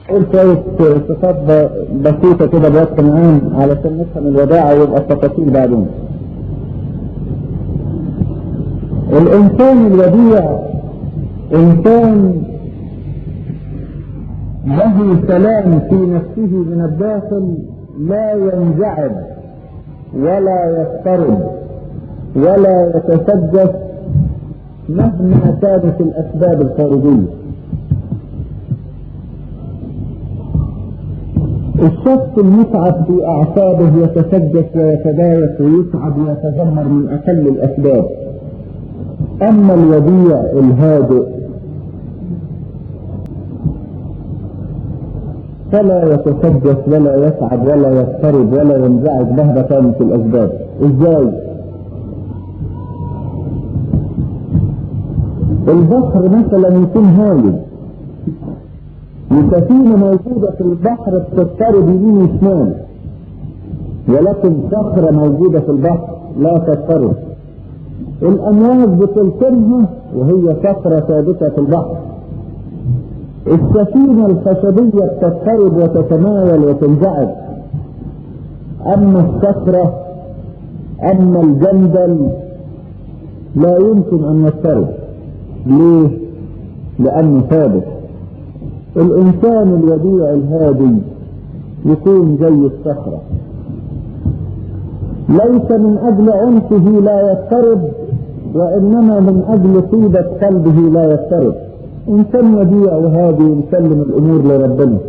قول شوية صفات بسيطة كده بوقت معين علشان نفهم الوداعة ويبقى التفاصيل بعدين. الإنسان الوديع إنسان له سلام في نفسه من الداخل لا ينزعج ولا يضطرب ولا يتسجس مهما كانت الأسباب الخارجية الشخص المتعب في أعصابه يتسجس ويتضايق ويتعب ويتذمر من أقل الأسباب أما الوديع الهادئ فلا يتسجس ولا يتعب ولا يضطرب ولا ينزعج مهما كانت الأسباب إزاي؟ البحر مثلا يكون هايل وسفينة موجودة في البحر بتضطرب يمين وشمال ولكن صخرة موجودة في البحر لا تضطرب الأمواج بتلقمها وهي صخرة ثابتة في البحر السفينة الخشبية بتضطرب وتتمايل وتنزعج أما الصخرة أما الجندل لا يمكن أن يضطرب ليه؟ لأنه ثابت الإنسان الوديع الهادي يكون زي الصخرة ليس من أجل عنفه لا يضطرب وإنما من أجل طيبة قلبه لا يضطرب إنسان وديع وهادي يسلم الأمور لربنا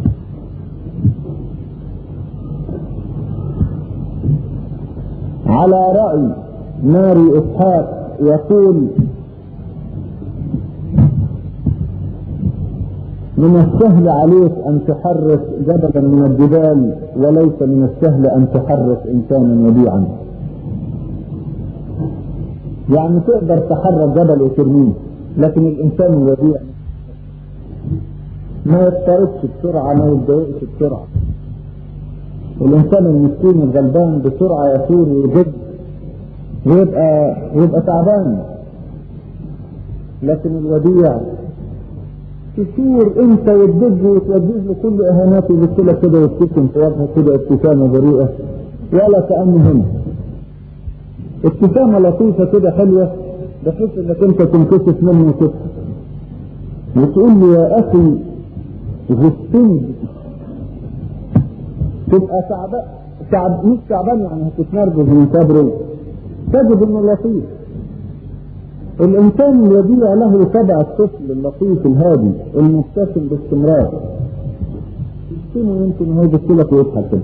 على رأي ماري إسحاق يقول من السهل عليك أن تحرك جبلا من الجبال وليس من السهل أن تحرك إنسانا وديعا يعني تقدر تحرك جبل وترميه لكن الإنسان الوديع ما يضطربش بسرعة ما يتضايقش بسرعة الإنسان المسكين الغلبان بسرعة يثور ويجد ويبقى ويبقى تعبان لكن الوديع كتير انت وتدج وتوجه له كل اهاناته وبتقول كده وتبتسم في وجهه كده ابتسامه بريئه ولا كانه هنا ابتسامه لطيفه كده حلوه بحيث انك انت تنكشف منه كده وتقول له يا اخي غصتني تبقى تعبان تعب مش تعبان يعني هتتنرفز من صبره تجد انه لطيف الانسان الوديع له طبع الطفل اللطيف الهادي المبتسم باستمرار يمكن يمكن هو يبص لك ويضحك كده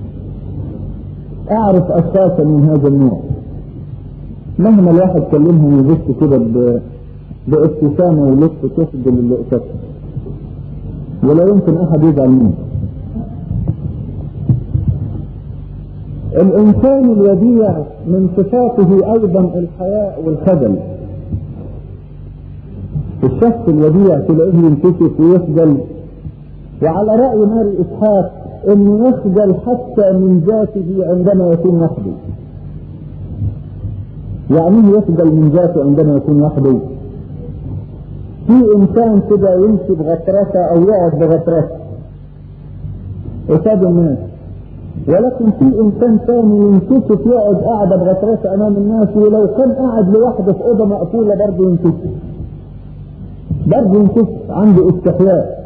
اعرف اشخاصا من هذا النوع مهما الواحد كلمهم يبص كده ب... بابتسامه ولطف تخجل اللي قصته ولا يمكن احد يزعل منه الانسان الوديع من صفاته ايضا الحياء والخجل الشخص الوديع تلاقيه ينكشف ويخجل وعلى رأي ماري إسحاق انه يخجل حتى من ذاته عندما يكون وحده يعني يخجل من ذاته عندما يكون وحده في انسان كده يمشي بغطرسه او يقعد بغطرسه قصاد الناس ولكن في انسان ثاني ينكشف يقعد قاعده بغطرسه امام الناس ولو كان قاعد لوحده في اوضه مقفوله برضه ينكشف برضه ينكشف عنده استحياء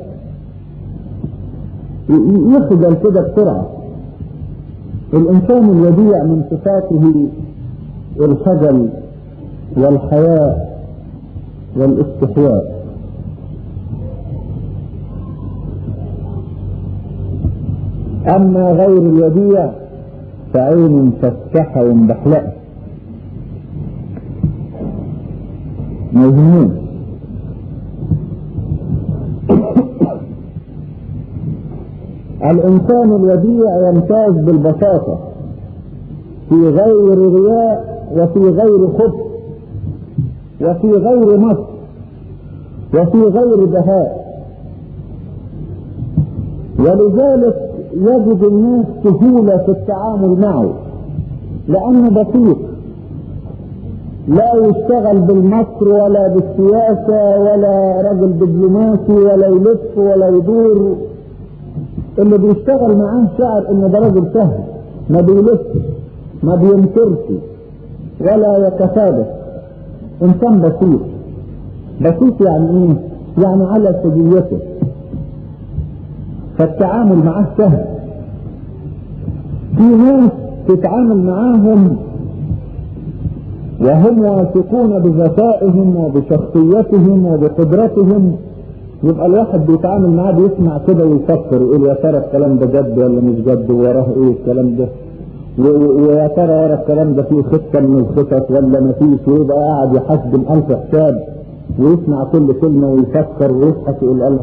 يخجل كده بسرعه الانسان الوديع من صفاته الخجل والحياء والاستحياء أما غير الوديع فعين مفتحة ومبحلقة مجنون الإنسان الوديع يمتاز بالبساطة في غير رياء وفي غير خبث وفي غير مصر وفي غير دهاء ولذلك يجد الناس سهولة في التعامل معه لأنه بسيط لا يشتغل بالمصر ولا بالسياسة ولا رجل دبلوماسي ولا يلف ولا يدور اللي بيشتغل معاه شعر ان ده راجل سهل ما بيلفش ما بينكرش ولا يتفادى انسان بسيط بسيط يعني ايه؟ يعني على سجيته فالتعامل معاه سهل في ناس تتعامل معاهم وهم واثقون بذكائهم وبشخصيتهم وبقدرتهم يبقى الواحد بيتعامل معاه بيسمع كده ويفكر يقول يا ترى الكلام ده جد ولا مش جد وراه ايه الكلام ده ويا ترى ورا الكلام ده فيه خطه من الخطط ولا ما فيش ويبقى قاعد يحاسب الف حساب ويسمع كل كلمه ويفكر ويضحك يقول